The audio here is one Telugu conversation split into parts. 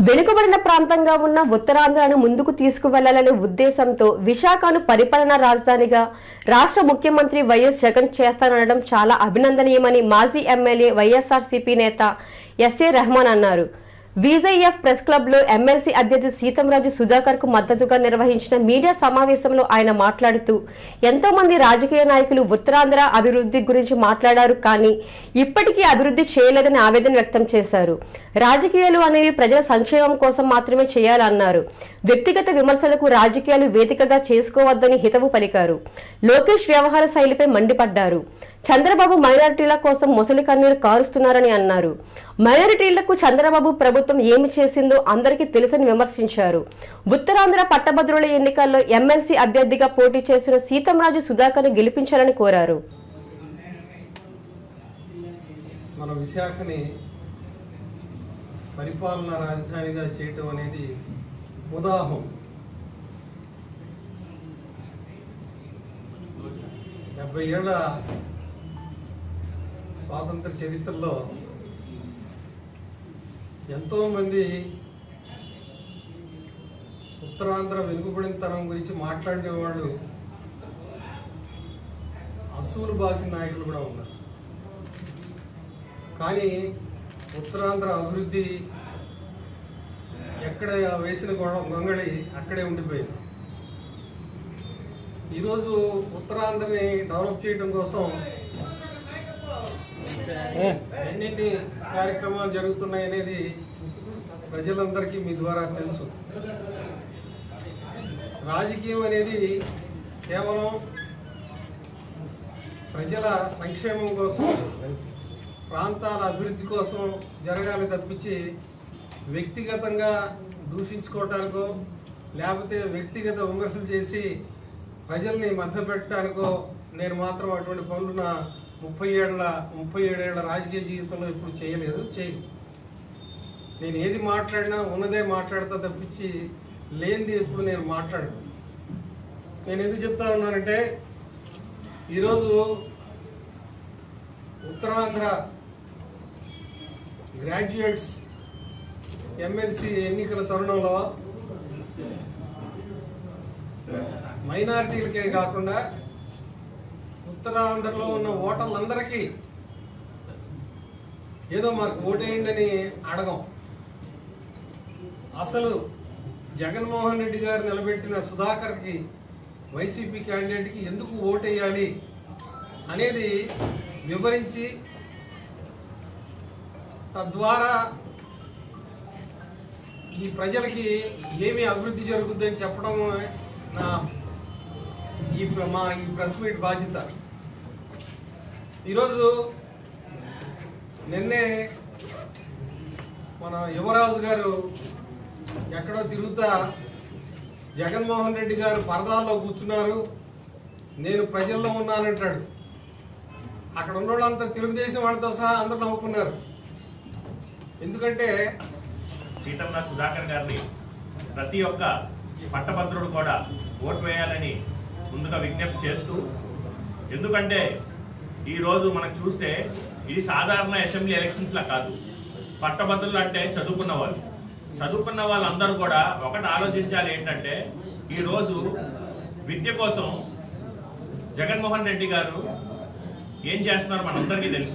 వెనుకబడిన ప్రాంతంగా ఉన్న ఉత్తరాంధ్రను ముందుకు తీసుకువెళ్లాలనే ఉద్దేశంతో విశాఖను పరిపాలనా రాజధానిగా రాష్ట్ర ముఖ్యమంత్రి వైఎస్ జగన్ చేస్తాననడం చాలా అభినందనీయమని మాజీ ఎమ్మెల్యే వైఎస్ఆర్సీపీ నేత ఎస్ఏ రెహమాన్ అన్నారు విజైఎఫ్ ప్రెస్ క్లబ్ లో ఎమ్మెల్సీ అభ్యర్థి సీతంరాజు సుధాకర్ కు మద్దతుగా నిర్వహించిన మీడియా సమావేశంలో ఆయన మాట్లాడుతూ ఎంతో మంది రాజకీయ నాయకులు ఉత్తరాంధ్ర అభివృద్ధి గురించి మాట్లాడారు కానీ ఇప్పటికీ అభివృద్ధి చేయలేదని ఆవేదన వ్యక్తం చేశారు రాజకీయాలు అనేవి ప్రజల సంక్షేమం కోసం మాత్రమే చేయాలన్నారు వ్యక్తిగత విమర్శలకు రాజకీయాలు వేదికగా చేసుకోవద్దని హితవు పలికారు లోకేష్ వ్యవహార శైలిపై మండిపడ్డారు చంద్రబాబు మైనారిటీల కోసం ముసలి కన్నీరు కారుస్తున్నారని అన్నారు మైనారిటీలకు చంద్రబాబు ప్రభుత్వం ఏమి చేసిందో అందరికీ తెలుసని విమర్శించారు ఉత్తరాంధ్ర పట్టభద్రుల ఎన్నికల్లో ఎమ్మెల్సీ అభ్యర్థిగా పోటీ చేస్తున్న సీతంరాజు సుధాకర్ను గెలిపించాలని కోరారు మన విశాఖని పరిపాలనా రాజధానిగా చేయటం అనేది ఉదాహరణ డెబ్బై ఏళ్ళ స్వాతంత్ర చరిత్రలో ఎంతోమంది ఉత్తరాంధ్ర వెనుకబడినతనం గురించి మాట్లాడిన వాళ్ళు అసూలు బాసిన నాయకులు కూడా ఉన్నారు కానీ ఉత్తరాంధ్ర అభివృద్ధి ఎక్కడ వేసిన గొ- గొంగళి అక్కడే ఉండిపోయింది ఈరోజు ఉత్తరాంధ్రని డెవలప్ చేయడం కోసం ఎన్నింటి కార్యక్రమాలు జరుగుతున్నాయి అనేది ప్రజలందరికీ మీ ద్వారా తెలుసు రాజకీయం అనేది కేవలం ప్రజల సంక్షేమం కోసం ప్రాంతాల అభివృద్ధి కోసం జరగాలి తప్పించి వ్యక్తిగతంగా దూషించుకోవటానికో లేకపోతే వ్యక్తిగత విమర్శలు చేసి ప్రజల్ని మభ్యపెట్టడానికో నేను మాత్రం అటువంటి పనులు నా ముప్పై ఏళ్ళ ముప్పై ఏడేళ్ల రాజకీయ జీవితంలో ఎప్పుడు చేయలేదు చేయను నేను ఏది మాట్లాడినా ఉన్నదే మాట్లాడతా తప్పించి లేనిది ఎప్పుడు నేను మాట్లాడను నేను ఎందుకు చెప్తా ఉన్నానంటే ఈరోజు ఉత్తరాంధ్ర గ్రాడ్యుయేట్స్ ఎమ్మెల్సీ ఎన్నికల తరుణంలో మైనారిటీలకే కాకుండా ఉత్తరాంధ్రలో ఉన్న ఓటర్లందరికీ ఏదో మాకు ఓటేయండి అడగం అసలు జగన్మోహన్ రెడ్డి గారు నిలబెట్టిన సుధాకర్కి వైసీపీ క్యాండిడేట్కి ఎందుకు ఓటేయాలి అనేది వివరించి తద్వారా ఈ ప్రజలకి ఏమి అభివృద్ధి జరుగుద్దని చెప్పడం నా ఈ ప్ర- మా ఈ ప్రెస్ మీట్ బాధ్యత ఈరోజు నిన్నే మన యువరాజు గారు ఎక్కడో తిరుగుతా జగన్మోహన్ రెడ్డి గారు పరదాల్లో కూర్చున్నారు నేను ప్రజల్లో ఉన్నానంటాడు అక్కడ ఉన్న వాళ్ళంతా తెలుగుదేశం వాళ్ళతో సహా అందరూ నవ్వుకున్నారు ఎందుకంటే సీతమ్మ సుధాకర్ గారిని ప్రతి ఒక్క పట్టభద్రుడు కూడా ఓటు వేయాలని ముందుగా విజ్ఞప్తి చేస్తూ ఎందుకంటే ఈరోజు మనకు చూస్తే ఇది సాధారణ అసెంబ్లీ ఎలక్షన్స్ లా కాదు పట్టభద్రులు అంటే చదువుకున్న వాళ్ళు చదువుకున్న వాళ్ళందరూ కూడా ఒకటి ఆలోచించాలి ఏంటంటే ఈరోజు విద్య కోసం జగన్మోహన్ రెడ్డి గారు ఏం చేస్తున్నారు మనందరికీ తెలుసు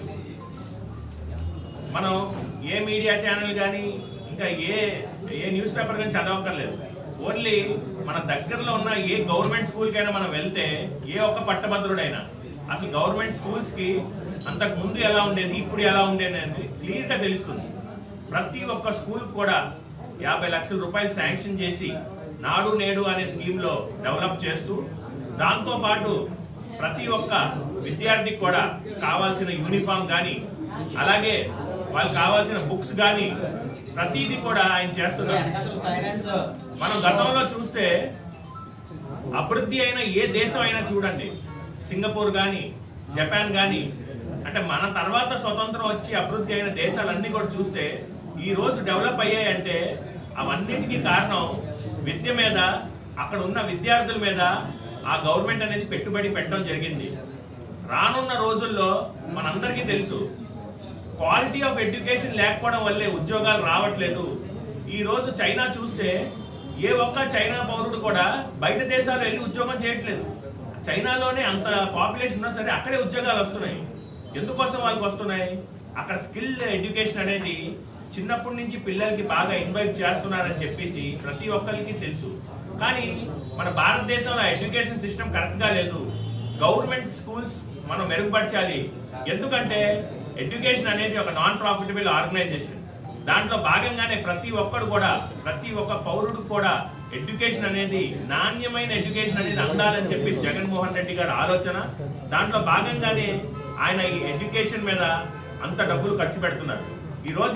మనం ఏ మీడియా ఛానల్ కానీ ఇంకా ఏ ఏ న్యూస్ పేపర్ కానీ చదవక్కర్లేదు ఓన్లీ మన దగ్గరలో ఉన్న ఏ గవర్నమెంట్ స్కూల్కైనా మనం వెళ్తే ఏ ఒక్క పట్టభద్రుడైనా అసలు గవర్నమెంట్ స్కూల్స్ కి అంతకు ముందు ఎలా ఉండేది ఇప్పుడు ఎలా ఉండేది అనేది క్లియర్ గా తెలుస్తుంది ప్రతి ఒక్క స్కూల్ కూడా యాభై లక్షల రూపాయలు శాంక్షన్ చేసి నాడు నేడు అనే స్కీమ్ లో డెవలప్ చేస్తూ దాంతో పాటు ప్రతి ఒక్క విద్యార్థికి కూడా కావాల్సిన యూనిఫామ్ కానీ అలాగే వాళ్ళకి కావాల్సిన బుక్స్ కానీ ప్రతిదీ కూడా ఆయన చేస్తున్నారు మనం గతంలో చూస్తే అభివృద్ధి అయిన ఏ దేశం అయినా చూడండి సింగపూర్ కానీ జపాన్ కానీ అంటే మన తర్వాత స్వతంత్రం వచ్చి అభివృద్ధి అయిన దేశాలన్నీ కూడా చూస్తే ఈ రోజు డెవలప్ అయ్యాయంటే అవన్నిటికీ కారణం విద్య మీద అక్కడ ఉన్న విద్యార్థుల మీద ఆ గవర్నమెంట్ అనేది పెట్టుబడి పెట్టడం జరిగింది రానున్న రోజుల్లో మనందరికీ తెలుసు క్వాలిటీ ఆఫ్ ఎడ్యుకేషన్ లేకపోవడం వల్లే ఉద్యోగాలు రావట్లేదు ఈ రోజు చైనా చూస్తే ఏ ఒక్క చైనా పౌరుడు కూడా బయట దేశాలు వెళ్ళి ఉద్యోగం చేయట్లేదు చైనాలోనే అంత పాపులేషన్ ఉన్నా సరే అక్కడే ఉద్యోగాలు వస్తున్నాయి ఎందుకోసం వాళ్ళకి వస్తున్నాయి అక్కడ స్కిల్ ఎడ్యుకేషన్ అనేది చిన్నప్పటి నుంచి పిల్లలకి బాగా ఇన్వైట్ చేస్తున్నారని చెప్పేసి ప్రతి ఒక్కరికి తెలుసు కానీ మన భారతదేశంలో ఎడ్యుకేషన్ సిస్టమ్ కరెక్ట్ గా లేదు గవర్నమెంట్ స్కూల్స్ మనం మెరుగుపరచాలి ఎందుకంటే ఎడ్యుకేషన్ అనేది ఒక నాన్ ప్రాఫిటబుల్ ఆర్గనైజేషన్ దాంట్లో భాగంగానే ప్రతి ఒక్కడు కూడా ప్రతి ఒక్క పౌరుడు కూడా ఎడ్యుకేషన్ అనేది నాణ్యమైన ఎడ్యుకేషన్ అనేది అందాలని చెప్పి జగన్మోహన్ రెడ్డి గారి ఆలోచన దాంట్లో భాగంగానే ఆయన ఈ ఎడ్యుకేషన్ మీద అంత డబ్బులు ఖర్చు పెడుతున్నారు ఈ రోజు